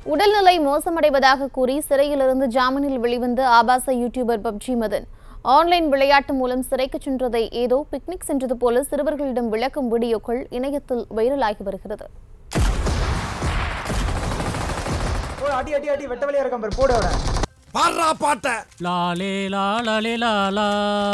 உடல்நிலை மோசமடைவதாக கூறி சிறையிலிருந்து ஜாமீனில் வெளிவந்த ஆபாச யூடியூபர் பப்ஜி மதன் ஆன்லைன் விளையாட்டு மூலம் சிறைக்கு சென்றதை ஏதோ பிக்னிக் சென்றது போல சிறுவர்களிடம் விளக்கும் வீடியோக்கள் இணையத்தில் வைரலாகி வருகிறது போடு, அடி அடி அடி வெட்ட வெளியா இருக்கான் பாரு போடு அவனை பாடுறா பாட்ட லாலே லாலே லாலா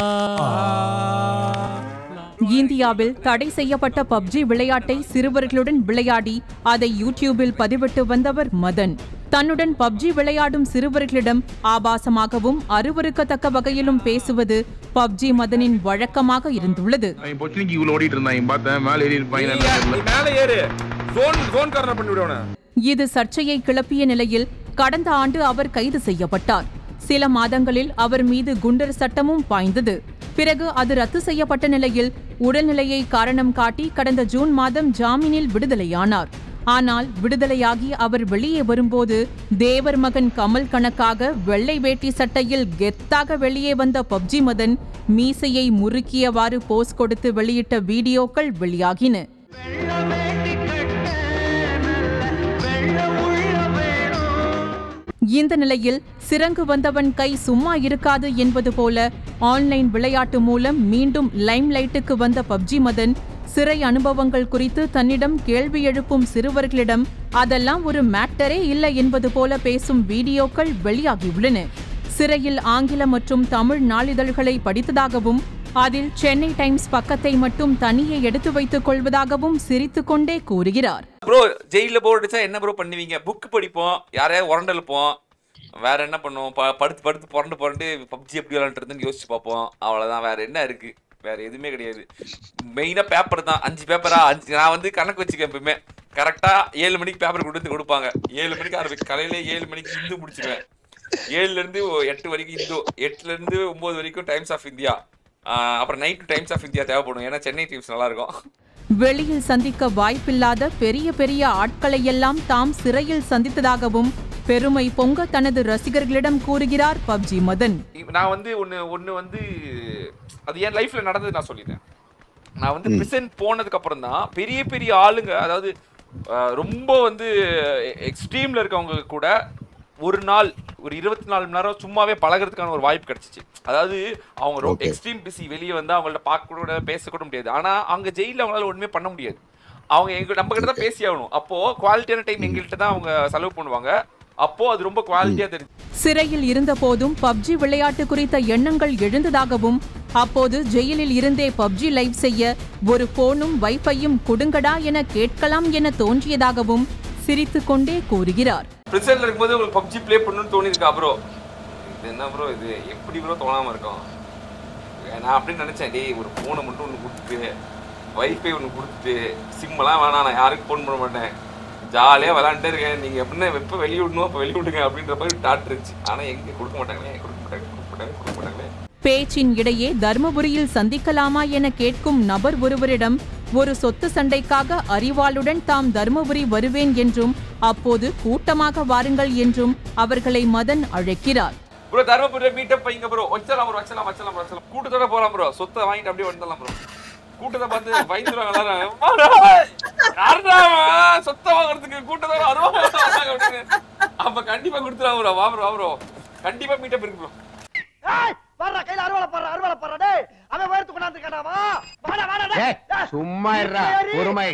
இந்தியாவில் தடை செய்யப்பட்ட பப்ஜி விளையாட்டை சிறுவர்களுடன் விளையாடி அதை யூடியூபில் பதிவிட்டு வந்தவர் மதன் தன்னுடன் பப்ஜி விளையாடும் சிறுவர்களிடம் ஆபாசமாகவும் அருவருக்கத்தக்க வகையிலும் பேசுவது பப்ஜி மதனின் வழக்கமாக இருந்துள்ளது அவன் பொச்சனிக்கு இவ்வளோ ஓடிட்டு இருந்தான் பார்த்தேன் மேலே ஏறி இருப்பான் நீ நீ மேல ஏறு ஜோன் ஜோன் கார்னர் பண்ணி விடுவன இது சர்ச்சையை கிளப்பிய நிலையில் கடந்த ஆண்டு அவர் கைது செய்யப்பட்டார் சில மாதங்களில் அவர் மீது குண்டர் சட்டமும் பாய்ந்தது பிறகு அது ரத்து செய்யப்பட்ட நிலையில் உடல்நிலையை காரணம் காட்டி கடந்த ஜூன் மாதம் ஜாமீனில் விடுதலையானார் ஆனால் விடுதலையாகி அவர் வெளியே வரும்போது தேவர் மகன் கமல் கணக்காக வெள்ளை வேட்டி சட்டையில் கெத்தாக வெளியே வந்த பப்ஜி மதன் மீசையை முறுக்கியவாறு போஸ் கொடுத்து வெளியிட்ட வீடியோக்கள் வெளியாகின இந்த நிலையில் சிறங்கு வந்தவன் கை சும்மா இருக்காது என்பது போல ஆன்லைன் விளையாட்டு மூலம் மீண்டும் லைம் லைட்டுக்கு வந்த பப்ஜி மதன் சிறை அனுபவங்கள் குறித்து தன்னிடம் கேள்வி எழுப்பும் சிறுவர்களிடம் அதெல்லாம் ஒரு மேட்டரே இல்லை என்பது போல பேசும் வீடியோக்கள் வெளியாகியுள்ளன சிறையில் ஆங்கில மற்றும் தமிழ் நாளிதழ்களை படித்ததாகவும் அதில் சென்னை டைம்ஸ் பக்கத்தை மட்டும் தனியே எடுத்து வைத்துக் கொள்வதாகவும் சிரித்துக்கொண்டே கூறுகிறார் ப்ரோ ஜெயில போர் அடிச்சா என்ன ப்ரோ பண்ணுவீங்க புக் படிப்போம் யாரையாவது உரண்டெழுப்போம் வேற என்ன பண்ணுவோம் ப- படுத்து படுத்து புரண்டு புரண்டு பப்ஜி எப்படி விளாண்டுறதுன்னு யோசிச்சு பார்ப்போம் அவ்வளவுதான் வேற என்ன இருக்கு வேற எதுவுமே கிடையாது மெயினா பேப்பர் தான் அஞ்சு பேப்பரா அஞ்சு நான் வந்து கணக்கு வச்சுக்கேன் எப்பவுமே கரெக்டா ஏழு மணிக்கு பேப்பர் கொடுத்து கொடுப்பாங்க ஏழு மணிக்கு ஆரம்பிச்சு காலையில ஏழு மணிக்கு இந்து முடிச்சிருவேன் ஏழுல இருந்து ஒ- எட்டு வரைக்கும் இந்து எட்டுல இருந்து ஒன்பது வரைக்கும் டைம்ஸ் ஆஃப் இந்தியா ஆஹ் அப்புறம் நைட் டைம்ஸ் ஆஃப் இந்தியா தேவைப்படும் ஏன்னா சென்னை டீம்ஸ் நல்லா இருக்கும் வெளியில் சந்திக்க வாய்ப்பில்லாத பெரிய பெரிய ஆட்களையெல்லாம் தாம் சிறையில் சந்தித்ததாகவும் பெருமை பொங்க தனது ரசிகர்களிடம் கூறுகிறார் பப்ஜி மதன் இப்ப நான் வந்து ஒன்று ஒன்று வந்து அது என் லைஃப்ல நடந்தது நான் சொல்லிட்டேன் நான் வந்து பிரிசன் போனதுக்கு அப்புறம் தான் பெரிய பெரிய ஆளுங்க அதாவது அஹ், ரொம்ப வந்து எக்ஸ்ட்ரீம்ல இருக்கவங்க கூட ஒரு நாள் ஒரு இருபத்தி நாலு மணி நேரம் சும்மாவே பழகுறதுக்கான ஒரு வாய்ப்பு கிடைச்சிச்சு அதாவது அவங்க ரொம்ப எக்ஸ்ட்ரீம் பிஸி வெளியே வந்து அவங்கள்ட்ட பார்க்க கூட பேச கூட முடியாது ஆனா அங்க ஜெயில அவங்களால ஒண்ணுமே பண்ண முடியாது அவங்க எங்க நம்ம கிட்ட தான் பேசி ஆகணும் அப்போ குவாலிட்டியான டைம் எங்கள்கிட்ட தான் அவங்க செலவு பண்ணுவாங்க அப்போ அது ரொம்ப குவாலிட்டியா தெரிஞ்சு சிறையில் இருந்தபோதும் பப்ஜி விளையாட்டு குறித்த எண்ணங்கள் எழுந்ததாகவும் அப்போது ஜெயிலில் இருந்தே பப்ஜி லைவ் செய்ய ஒரு போனும் வைஃபையும் கொடுங்கடா என கேட்கலாம் என தோன்றியதாகவும் சிரித்துக்கொண்டே கூறுகிறார் ப்ரிசன்ட்ல இருக்கும்போது உங்களுக்கு பப்ஜி ப்ளே பண்ணணும்னு தோணிருக்கா ப்ரோ இது என்ன ப்ரோ இது எப்படி ப்ரோ தோணாம இருக்கும் நான் அப்படின்னு நினைச்சேன் டேய் ஒரு ஃபோனை மட்டும் ஒன்று கொடுத்துட்டு வைஃபை ஒன்று கொடுத்துட்டு சிம்மெல்லாம் வேணாம் நான் யாருக்கும் ஃபோன் பண்ண மாட்டேன் ஜாலியாக விளாண்டுட்டே இருக்கேன் நீங்கள் எப்படின்னா எப்போ வெளிய விடணும் அப்போ வெளிய விடுங்க அப்படின்ற மாதிரி டாட் இருந்துச்சு ஆனால் எங்கே கொடுக்க மாட்டாங்களே கொடுக்க மாட்டாங்க கொடுக்க மாட்டாங்க கொடுக்க மாட்டாங்களே பேச்சின் இடையே தர்மபுரியில் சந்திக்கலாமா என கேட்கும் நபர் ஒருவரிடம் ஒரு சொத்து சண்டைக்காக அறிவாளுடன் தாம் தர்மபுரி வருவேன் என்றும் அப்போது கூட்டமாக வாருங்கள் என்றும் அவர்களை மதன் அழைக்கிறார் ப்ரோ தர்மபுரியில மீட்டப் வைங்க ப்ரோ வச்சலாம் ப்ரோ வச்சலாம் வச்சலாம் வச்சலாம் கூட்டத்தோட போலாம் ப்ரோ சொத்தை வாங்கிட்டு அப்படியே வந்துடலாம் ப்ரோ கூட்டத்தை பார்த்து பயந்துருவாங்க எல்லாரும் "அம்மாடா, யாருடா அவன்? சொத்தை வாங்குறதுக்கு கூட்டத்தோட வருவாங்க அப்படின்னு அப்ப கண்டிப்பா கொடுத்துருவாங்க ப்ரோ வா ப்ரோ வா ப்ரோ கண்டிப்பா மீட்டப் இருக்கு ப்ரோ ஏய் வர்றா கையில அருவாளை போடுற அருவாளை போடுற டேய் அவன் உயரத்து கொண்டாந்து இருக்கானா வா வாடா வாடா டேய் ஏய், சும்மா இருடா ஏறி. பொறுமை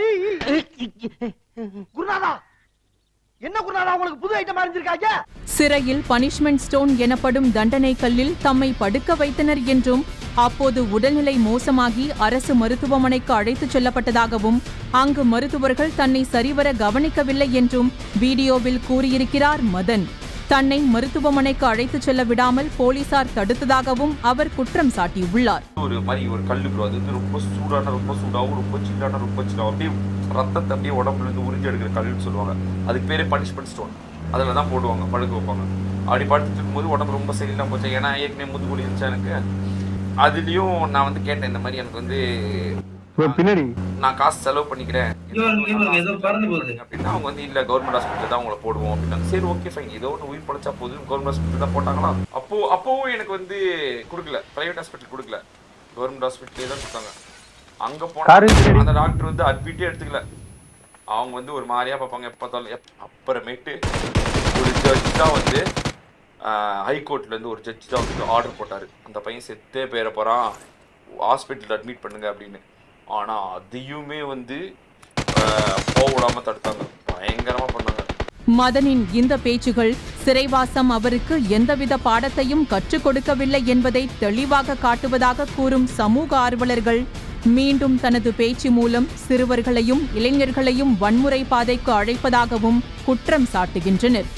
குருநாதா என்ன குருநாதா உங்களுக்கு புது ஐட்டம் அறிஞ்சிருக்காங்க சிறையில் பனிஷ்மெண்ட் ஸ்டோன் எனப்படும் தண்டனை கல்லில் தம்மை படுக்க வைத்தனர் என்றும் அப்போது உடல்நிலை மோசமாகி அரசு மருத்துவமனைக்கு அழைத்துச் செல்லப்பட்டதாகவும் அங்கு மருத்துவர்கள் தன்னை சரிவர கவனிக்கவில்லை என்றும் வீடியோவில் கூறியிருக்கிறார் மதன் தன்னை மருத்துவமனைக்கு அழைத்துச் செல்ல விடாமல் போலீசார் தடுத்ததாகவும் அவர் குற்றம் சாட்டியுள்ளார் ஒரு மாதிரி ஒரு கல்லு ப்ரோ அது வந்து ரொம்ப சூடான ரொம்ப சூடாகவும் ரொம்ப சில்லான ரொம்ப சில்லாவும் அப்படியே ரத்தத்தை அப்படியே உடம்புல இருந்து உறிஞ்சி எடுக்கிற கல்லுன்னு சொல்லுவாங்க அதுக்கு பேரே பனிஷ்மெண்ட் ஸ்டோன் அதில் தான் போடுவாங்க படுக்க வைப்பாங்க அப்படி படுத்துட்டு இருக்கும்போது உடம்பு ரொம்ப சரியில்லாம போச்சு ஏன்னா ஏற்கனவே முதுகுலி இருந்துச்சு எனக்கு அதுலேயும் நான் வந்து கேட்டேன் இந்த மாதிரி எனக்கு வந்து பின்னாடி நான் காசு செலவு பண்ணிக்கிறேன் இவங்க இவங்க ஏதோ பறந்து போகுது அப்படின்னா அவங்க வந்து இல்ல கவர்மெண்ட் ஹாஸ்பிட்டல் தான் உங்களை போடுவோம் அப்படின்னா சரி ஓகே ஃபைன் ஏதோ ஒன்று உயிர் பழைச்சா போதும் கவர்மெண்ட் ஹாஸ்பிட்டல் தான் போட்டாங்களா அப்போ அப்போவும் எனக்கு வந்து கொடுக்கல பிரைவேட் ஹாஸ்பிட்டல் கொடுக்கல கவர்மெண்ட் ஹாஸ்பிட்டலே தான் கொடுத்தாங்க அங்க போனா அந்த டாக்டர் வந்து அட்மிட்டே எடுத்துக்கல அவங்க வந்து ஒரு மாதிரியா பார்ப்பாங்க எப்போ பார்த்தாலும் எப் அப்புறமேட்டு ஒரு ஜட்ஜ் தான் வந்து ஹைகோர்ட்ல இருந்து ஒரு ஜட்ஜ் தான் வந்து ஆர்டர் போட்டாரு அந்த பையன் செத்தே போயிட போறான் ஹாஸ்பிட்டல் அட்மிட் பண்ணுங்க அப்படின்னு ஆனா அதையுமே வந்து ஆஹ், போக விடாம தடுத்தாங்க பயங்கரமா பண்ணாங்க மதனின் இந்த பேச்சுகள் சிறைவாசம் அவருக்கு எந்தவித பாடத்தையும் கற்றுக் கொடுக்கவில்லை என்பதை தெளிவாக காட்டுவதாக கூறும் சமூக ஆர்வலர்கள் மீண்டும் தனது பேச்சு மூலம் சிறுவர்களையும் இளைஞர்களையும் வன்முறை பாதைக்கு அழைப்பதாகவும் குற்றம் சாட்டுகின்றனர்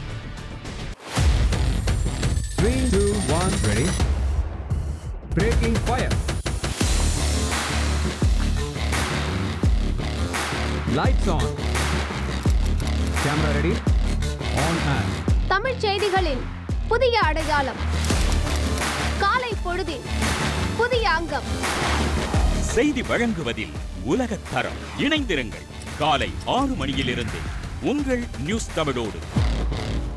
Three, two, one, ready. Breaking fire. Lights on. Camera ready. On and. தமிழ்ச் செய்திகளின் புதிய அடையாளம் காலை பொழுதின் புதிய அங்கம் செய்தி வழங்குவதில் உலகத் தரம் இணைந்திருங்கள் காலை ஆறு மணியிலிருந்து உங்கள் நியூஸ் தமிழோடு